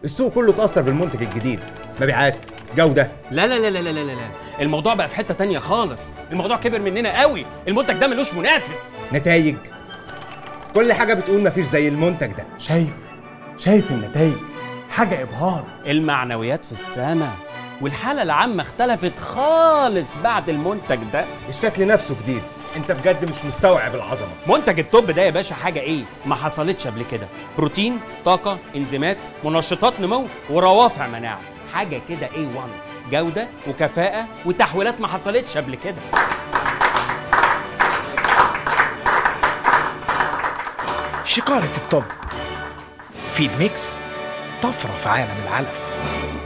السوق كله اتاثر بالمنتج الجديد مبيعات جوده لا لا لا لا لا لا لا الموضوع بقى في حته تانية خالص الموضوع كبر مننا قوي المنتج ده ملوش منافس نتائج كل حاجه بتقول مفيش زي المنتج ده شايف شايف النتائج حاجة إبهار المعنويات في السماء والحالة العامة اختلفت خالص بعد المنتج ده الشكل نفسه جديد انت بجد مش مستوعب العظمه منتج التوب ده يا باشا حاجة ايه ما حصلتش قبل كده بروتين طاقة انزيمات منشطات نمو وروافع مناعة حاجة كده ايه 1 جودة وكفاءة وتحويلات ما حصلتش قبل كده شقارة الطب فيد ميكس طفرة في عالم العلف